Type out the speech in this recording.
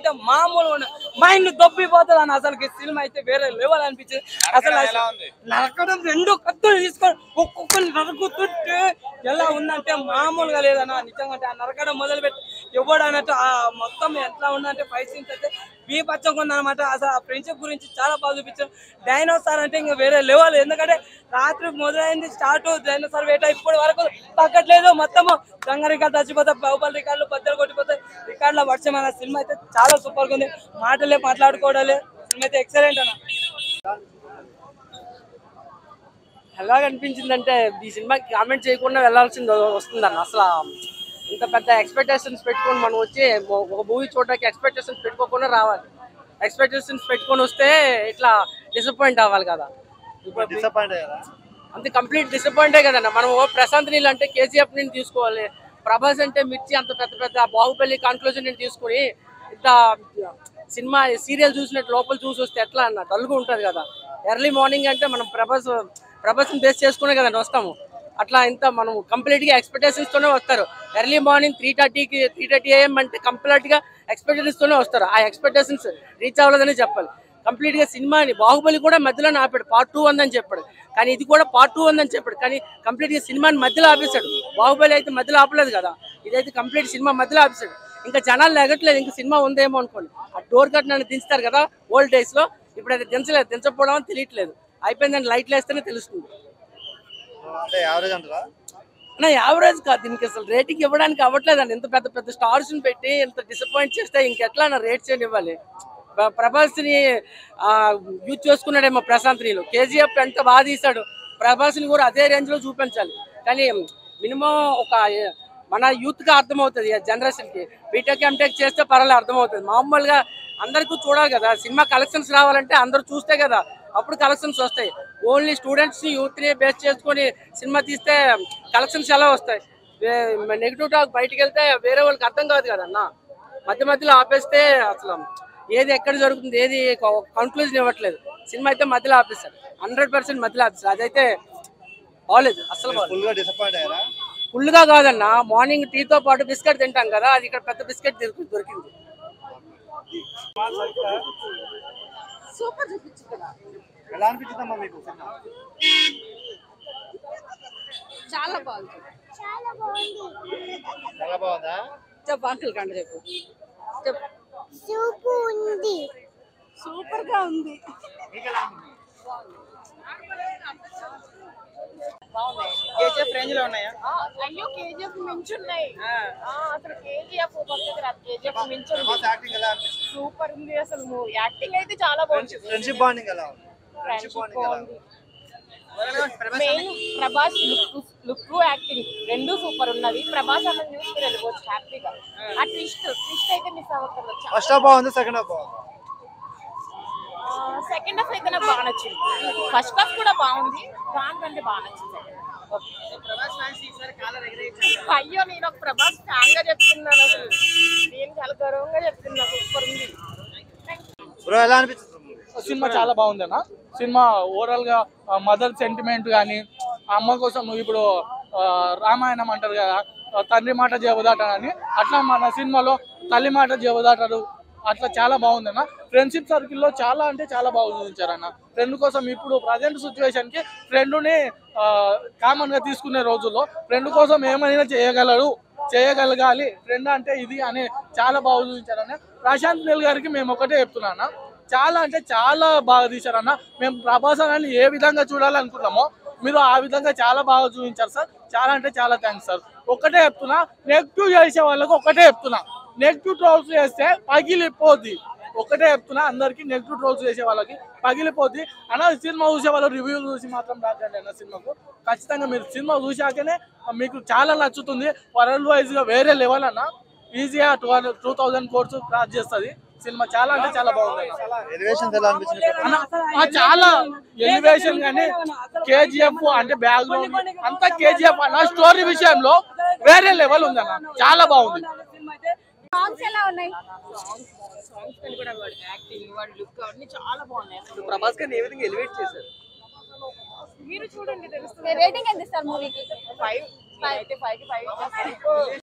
అయితే మామూలు మైండ్ దొబ్బిపోతుంది అని అసలు సినిమా అయితే వేరే లెవెల్ అనిపించింది అసలు నరకడం రెండు కత్తులు తీసుకొని ఒక్కొక్కరు నరుకుతుంటే ఎలా ఉందంటే మామూలుగా లేదన్న నిజంగా అంటే ఆ నరకడం మొదలు పెట్టి ఎవడు అన్నట్టు ఆ మొత్తం ఎట్లా ఉందంటే ఫైవ్ సీన్స్ అయితే బీపచ్చంగా ఉందన్నమాట అసలు ఆ ఫ్రెండ్షిప్ గురించి చాలా బాగా చూపించారు డైనోసార్ అంటే ఇంకా వేరే లెవెల్ ఎందుకంటే రాత్రి మొదలైంది స్టార్ట్ డైనోసార్ వేట ఇప్పటి వరకు తగ్గట్లేదు మొత్తం రంగ రికార్డు చచ్చిపోతాయి బాహుబలి రికార్డులు బద్దలు కొట్టిపోతాయి రికార్డుల వర్షం అన్న సినిమా అయితే చాలా సూపర్గా ఉంది మాటలే మాట్లాడుకోవడాలే సినిమా అయితే ఎక్సలెంట్ అన్న ఎలా అనిపించిందంటే ఈ సినిమాకి కామెంట్ చేయకుండా వెళ్ళాల్సింది వస్తుందన్న అసలు ఇంత పెద్ద ఎక్స్పెక్టేషన్స్ పెట్టుకొని మనం వచ్చి ఒక- ఒక మూవీ చూడడానికి ఎక్స్పెక్టేషన్స్ పెట్టుకోకుండా రావాలి ఎక్స్పెక్టేషన్స్ పెట్టుకొని వస్తే ఇట్లా డిసప్పాయింట్ అవ్వాలి కదా ఇప్పుడు డిసప్పాయింట్ అయ్యారా అంత కంప్లీట్ డిసప్పాయింటే కదన్న మనం ఓ ప్రశాంత్ నీళ్ళు అంటే కేజీఎఫ్ నేను తీసుకోవాలి ప్రభాస్ అంటే మిర్చి అంత పెద్ద పెద్ద బాహుబలి కన్క్లూజన్ నేను తీసుకుని ఇంత సినిమా సీరియల్ చూసినట్టు లోపల చూసి వస్తే ఎట్లా అన్న డల్గా ఉంటుంది కదా ఎర్లీ మార్నింగ్ అంటే మనం ప్రభాస్ ప్రభాస్ని బేస్ చేసుకునే కదండి వస్తాము అట్లా ఇంత మనం కంప్లీట్గా ఎక్స్పెక్టేషన్స్తోనే వస్తారు ఎర్లీ మార్నింగ్ త్రీ థర్టీకి త్రీ థర్టీ ఏఎం అంటే కంప్లీట్గా ఎక్స్పెక్టేషన్స్తోనే వస్తారు ఆ ఎక్స్పెక్టేషన్స్ రీచ్ అవ్వలేదని చెప్పాలి కంప్లీట్ గా సినిమాని బాహుబలి కూడా మధ్యలో ఆపాడు పార్ట్ టూ ఉందని చెప్పాడు కానీ ఇది కూడా పార్ట్ టూ ఉందని చెప్పాడు కానీ కంప్లీట్ గా సినిమాని మధ్యలో ఆపేశాడు బాహుబలి అయితే మధ్యలో ఆపలేదు కదా ఇదైతే కంప్లీట్ సినిమా మధ్యలో ఆపేశాడు ఇంకా జనాలు ఎగట్లేదు ఇంకా సినిమా ఉందేమో అనుకోండి ఆ డోర్ కట్ నన్ను దించుతారు కదా ఓల్డ్ డేస్ లో ఇప్పుడు అది దించలేదు దించకపోవడం అని తెలియట్లేదు అయిపోయిందని లైట్లు వేస్తేనే తెలుస్తుంది అంటే యావరేజ్ అంటారా నా యావరేజ్ కాదు దీనికి అసలు రేటింగ్ ఇవ్వడానికి అవ్వట్లేదండి ఇంత పెద్ద పెద్ద స్టార్స్ పెట్టి ఇంత డిసప్పాయింట్ చేస్తే ఇంకెట్లా నా రేట్ చేయని ఇవ్వాలి ప్ర- ప్రభాస్ ని యూజ్ చేసుకున్నాడేమో ప్రశాంత్ నీళ్ళు కేజీఎఫ్ ఎంత బాగా తీశాడు ప్రభాస్ ని కూడా అదే రేంజ్ లో చూపించాలి కానీ మినిమం ఒక మన యూత్ గా అర్థమవుతుంది జనరేషన్ కి బీటెక్ ఎంటెక్ చేస్తే పర్వాలేదు అర్థమవుతుంది మామూలుగా అందరికీ చూడాలి కదా సినిమా కలెక్షన్స్ రావాలంటే అందరూ చూస్తే కదా అప్పుడు కలెక్షన్స్ వస్తాయి ఓన్లీ స్టూడెంట్స్ ని యూత్ ని బేస్ చేసుకొని సినిమా తీస్తే కలెక్షన్స్ ఎలా వస్తాయి నెగిటివ్ టాక్ బయటికి వెళ్తే వేరే వాళ్ళకి అర్థం కాదు కదన్న మధ్య మధ్యలో ఆపేస్తే అసలు ఏది ఎక్కడ జరుగుతుంది ఏది కంక్లూజన్ ఇవ్వట్లేదు సినిమా అయితే మధ్యలో ఆపేస్తారు హండ్రెడ్ పర్సెంట్ మధ్యలో ఆపేస్తారు అదైతే బాగాలేదు అసలు బాగాలేదు ఫుల్ గా డిసప్పాయింట్ అయ్యారా ఫుల్గా కాదన్న మార్నింగ్ టీతో పాటు బిస్కెట్ తింటాం కదా అది ఇక్కడ పెద్ద బిస్కెట్ దొరికి- దొరికింది సూపర్ చూపించు కదా ఎలా అనిపించిందమ్మా మీకు సినిమా చాలా బాగుంది చాలా బాగుందా చెప్పు అంకుల్ కండి చెప్పు చెప్పు సూపు ఉంది సూపర్ గా ఉంది కేజీఎఫ్ రేంజ్ లో ఉన్నాయా అయ్యో కేజీఎఫ్ మించున్నాయి ఆ, అసలు కేజీఎఫ్ పక్కకి రాదు కేజీఎఫ్ మించుంది ప్రభాస్ యాక్టింగ్ ఎలా అనిపించింది సూపర్ ఉంది అసలు మూవీ యాక్టింగ్ అయితే చాలా బాగుంది ఫ్రెండ్షిప్ బాండింగ్ ఎలా ఉంది ఫ్రెండ్షిప్ బాండింగ్ ఎలా ఉంది main Prabhas look look acting రెండు సూపర్ ఉన్నది ప్రభాస్ అన్న న్యూస్ మీరు వెళ్ళిపోవచ్చు హ్యాపీగా ఆ ట్విస్ట్ ట్విస్ట్ అయితే మిస్ అవ్వకూడదు ఫస్ట్ హాఫ్ బాగుంది సెకండ్ హాఫ్ బాగుంది సెకండ్ హాఫ్ అయితే నాకు బాగా నచ్చింది ఫస్ట్ హాఫ్ కూడా బాగుంది దానికంటే బాగా నచ్చింది అయ్యో నేను ఒక ప్రభాస్ ఫ్యాన్ గా చెప్తున్నాను అసలు నేను చాలా గౌరవంగా చెప్తున్నా సూపర్ ఉంది బ్రో ఎలా అనిపించింది సినిమా చాలా బాగుంది అన్న సినిమా ఓవరాల్ గా మదర్ సెంటిమెంట్ కానీ అమ్మ కోసం ఇప్పుడు ఆ, రామాయణం అంటారు కదా ఆ, తండ్రి మాట జవదాటని అట్లా మన సినిమాలో తల్లి మాట జవదాటారు అట్లా చాలా బాగుంది అన్న ఫ్రెండ్షిప్ సర్కిల్లో చాలా అంటే చాలా బాగా చూపించారన్న ఫ్రెండ్ కోసం ఇప్పుడు ప్రజెంట్ సిచ్యువేషన్ కి ఫ్రెండ్ని కామన్ గా తీసుకునే రోజుల్లో ఫ్రెండ్ కోసం ఏమైనా చేయగలరు చేయగలగాలి ఫ్రెండ్ అంటే ఇది అని చాలా బాగా చూపించారన్న ప్రశాంత్ నీల్ గారికి మేము ఒకటే చెప్తున్నా చాలా అంటే చాలా బాగా తీశారన్న మేము ప్రభాస్ అని ఏ విధంగా చూడాలనుకున్నామో మీరు ఆ విధంగా చాలా బాగా చూపించారు సార్ చాలా అంటే చాలా థ్యాంక్స్ సార్ ఒకటే చెప్తున్నా నెగిటివ్ చేసే వాళ్ళకి ఒకటే చెప్తున్నా నెగిటివ్ ట్రోల్స్ చేస్తే పగిలిపోద్ది ఒకటే చెప్తున్నా అందరికి నెగిటివ్ ట్రోల్స్ చేసే వాళ్ళకి పగిలిపోద్ది అన్న సినిమా చూసే వాళ్ళు రివ్యూ చూసి మాత్రం రాకండి అన్న సినిమాకు ఖచ్చితంగా మీరు సినిమా చూశాకనే మీకు చాలా నచ్చుతుంది వరల్డ్ వైజ్ గా వేరే లెవెల్ అన్న ఈజీగా two two thousand crores cross చేస్తుంది సినిమా చాలా అంటే చాలా బాగుంది అన్న. ఎలివేషన్స్ ఎలా అనిపించింది అన్న, ఆ చాలా ఎలివేషన్ కానీ కేజీఎఫ్ అంటే బ్యాక్గ్రౌండ్ అంతా కేజీఎఫ్ అన్న స్టోరీ విషయంలో వేరే లెవెల్ ఉంది అన్న చాలా బాగుంది సాంగ్స్ ఎలా ఉన్నాయి సాంగ్స్ కానీ కూడా వాడి యాక్టింగ్ వాడి లుక్ అవన్నీ చాలా బాగున్నాయి అసలు ప్రభాస్ గారిని ఏ విధంగా ఎలివేట్ చేశారు మీరు చూడండి తెలుస్తుంది రేటింగ్ ఎంత ఇస్తారు మూవీకి ఫైవ్ అయితే ఫైవ్ కి ఫైవ్